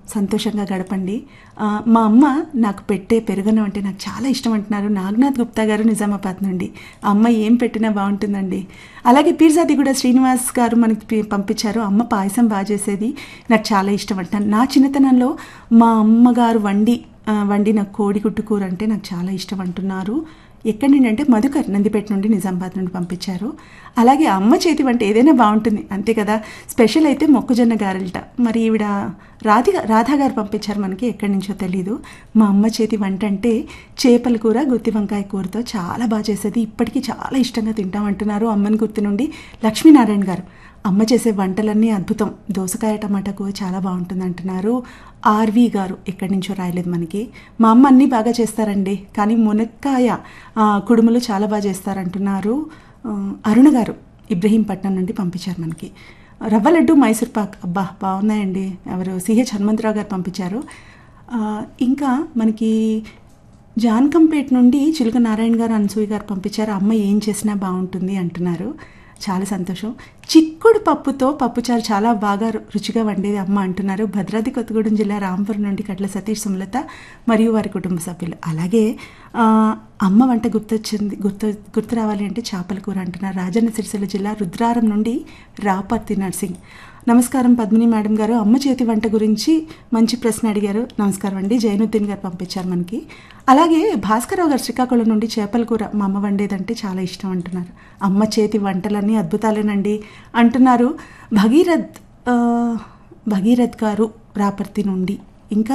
సంతోషంగా గడపండి ఆ, మా అమ్మ నాకు పెట్టే పెరుగన్నం అంటే నాకు చాలా ఇష్టం అంటున్నారు నాగనాథ్ గుప్తా గారు నిజామాబాద్ నుండి ఆ అమ్మ ఏం పెట్టినా బాగుంటుందండి అలాగే పీర్జాది కూడా శ్రీనివాస్ గారు మనకి పి- పంపించారు అమ్మ పాయసం బాగా చేసేది నాకు చాలా ఇష్టం అంటున్నాను నా చిన్నతనంలో మా అమ్మగారు వండి ఆ, వండిన కోడిగుడ్డు కూర అంటే నాకు చాలా ఇష్టం అంటున్నారు ఎక్కడి నుండి అంటే మధుకర్ నందిపేట నుండి నిజామాబాద్ నుండి పంపించారు అలాగే అమ్మ చేతి వంట ఏదైనా బాగుంటుంది అంతే కదా స్పెషల్ అయితే మొక్కజొన్న గారెలట మరి ఈవిడ రాధి రాధా గారు పంపించారు మనకి ఎక్కడి నుంచో తెలీదు మా అమ్మ చేతి వంట అంటే చేపల కూర గుత్తి వంకాయ కూరతో చాలా బాగా చేసేది ఇప్పటికీ చాలా ఇష్టంగా తింటామంటున్నారు అమ్మని గుర్తు నుండి లక్ష్మీనారాయణ గారు అమ్మ చేసే వంటలన్నీ అద్భుతం దోసకాయ టమాటా కూర చాలా బాగుంటుంది అంటున్నారు ఆర్వి గారు ఎక్కడి నుంచో రాయలేదు మనకి మా అమ్మ అన్నీ బాగా చేస్తారండి కానీ మునక్కాయ ఆ, కుడుములు చాలా బాగా చేస్తారంటున్నారు ఆ, అరుణ గారు ఇబ్రహీంపట్నం నుండి పంపించారు మనకి రవ్వ లడ్డు మైసూర్ పాక్ అబ్బా బాగున్నాయండి ఎవరు సిహెచ్ హనుమంతరావు గారు పంపించారు ఆ, ఇంకా మనకి జాన్కంపేట నుండి చిలుక నారాయణ గారు అనసూయ గారు పంపించారు అమ్మ ఏం చేసినా బాగుంటుంది అంటున్నారు చాలా సంతోషం చిక్కుడు పప్పుతో పప్పుచారు చాలా బాగా రు- రుచిగా వండేది అమ్మ అంటున్నారు భద్రాద్రి కొత్తగూడెం జిల్లా రాంపురం నుండి కట్ల సతీష్ సుమలత మరియు వారి కుటుంబ సభ్యులు అలాగే ఆ, అమ్మ వంట గుర్తొచ్చింది గుర్తు గుర్తు రావాలి అంటే చేపల కూర అంటున్నారు రాజన్న సిరిసిల్ల జిల్లా రుద్రారం నుండి రాపర్తి నర్సింగ్ నమస్కారం పద్మిని మేడం గారు అమ్మ చేతి వంట గురించి మంచి ప్రశ్న అడిగారు నమస్కారం అండి జైనుద్దీన్ గారు పంపించారు మనకి అలాగే భాస్కరరావు గారు శ్రీకాకుళం నుండి చేపల కూర మా అమ్మ వండేదంటే చాలా ఇష్టం అంటున్నారు అమ్మ చేతి వంటలన్నీ అద్భుతాలేనండి అంటున్నారు భగీరథ్ ఆ, భగీరథ్ గారు రాపర్తి నుండి ఇంకా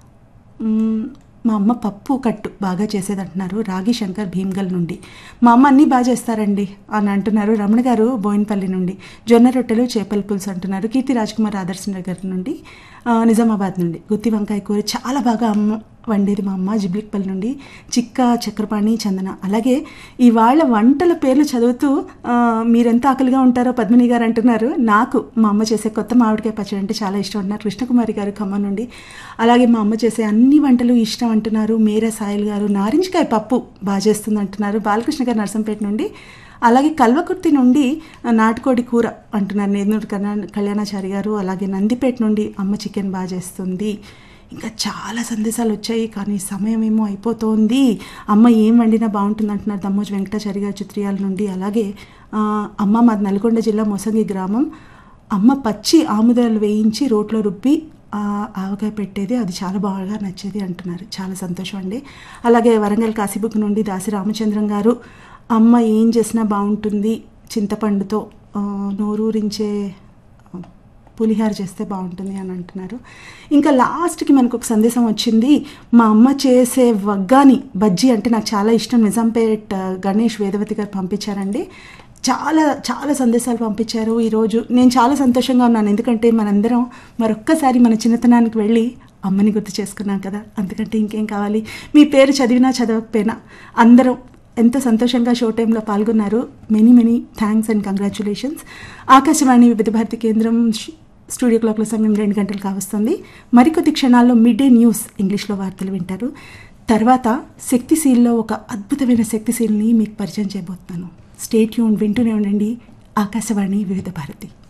మ్మ్, మా అమ్మ పప్పు కట్టు బాగా చేసేది అంటున్నారు రాగి శంకర్ భీమ్గల్ నుండి మా అమ్మ అన్నీ బాగా చేస్తారండి అని అంటున్నారు రమణ గారు బోయినపల్లి నుండి జొన్న రొట్టెలు చేపల పులుసు అంటున్నారు కీర్తి రాజ్కుమార్ ఆదర్శ్ నగర్ నుండి ఆ, నిజామాబాద్ నుండి గుత్తి వంకాయ కూర చాలా బాగా అమ్మ వండేది మా అమ్మ జిబ్లిక్పల్లి నుండి చిక్క చక్రపాణి చందన అలాగే ఇవాళ వంటల పేర్లు చదువుతూ ఆ, మీరెంత ఆకలిగా ఉంటారో పద్మిని గారు అంటున్నారు నాకు మా అమ్మ చేసే కొత్త మామిడికాయ పచ్చడి అంటే చాలా ఇష్టం అంటున్నారు కృష్ణకుమారి గారు ఖమ్మం నుండి అలాగే మా అమ్మ చేసే అన్ని వంటలు ఇష్టం అంటున్నారు మేరా సాయిల్ గారు నారింజకాయ పప్పు బాగా చేస్తుంది అంటున్నారు బాలకృష్ణ గారు నర్సంపేట నుండి అలాగే కల్వకుర్తి నుండి ఆ, నాటుకోడి కూర అంటున్నారు నేనూరు కళ్యాణ కళ్యాణాచారి గారు అలాగే నందిపేట నుండి అమ్మ చికెన్ బాగా చేస్తుంది ఇంకా చాలా సందేశాలు వచ్చాయి కానీ సమయం ఏమో అయిపోతోంది అమ్మ ఏం వండినా బాగుంటుంది అంటున్నారు దమ్మోజు వెంకటాచారి గారు చిత్రియాల నుండి అలాగే ఆ, అమ్మ మాది నల్గొండ జిల్లా మొసంగి గ్రామం అమ్మ పచ్చి ఆముదాలు వేయించి రోట్లో రుబ్బి ఆ, ఆవకాయ పెట్టేది అది చాలా బాగా నచ్చేది అంటున్నారు చాలా సంతోషం అండి అలాగే వరంగల్ కాశీబుక్ నుండి దాసి రామచంద్రం గారు అమ్మ ఏం చేసినా బాగుంటుంది చింతపండుతో ఆ, నోరూరించే పులిహార చేస్తే బాగుంటుంది అని అంటున్నారు ఇంకా లాస్ట్కి మనకు ఒక సందేశం వచ్చింది మా అమ్మ చేసే వగ్గాని బజ్జీ అంటే నాకు చాలా ఇష్టం నిజాంపేట్ ఆ, గణేష్ వేదవతి గారు పంపించారండి చాలా చాలా సందేశాలు పంపించారు ఈరోజు నేను చాలా సంతోషంగా ఉన్నాను ఎందుకంటే మనందరం మరొక్కసారి మన చిన్నతనానికి వెళ్ళి అమ్మని గుర్తు చేసుకున్నాం కదా అందుకంటే ఇంకేం కావాలి మీ పేరు చదివినా చదవకపోయినా అందరం ఎంతో సంతోషంగా షో టైంలో పాల్గొన్నారు many many thanks and congratulations Akashvani Vividh Bharati కేంద్రం ష్- స్టూడియో క్లాక్ల సమయం రెండు గంటలు కావస్తుంది మరికొద్ది క్షణాల్లో మిడ్ డే న్యూస్ ఇంగ్లీష్లో వార్తలు వింటారు తర్వాత శక్తిశీల్లో ఒక అద్భుతమైన శక్తిశీల్ని మీకు పరిచయం చేయబోతున్నాను స్టేట్ యూన్ వింటూనే ఉండండి ఆకాశవాణి వివిధ భారతి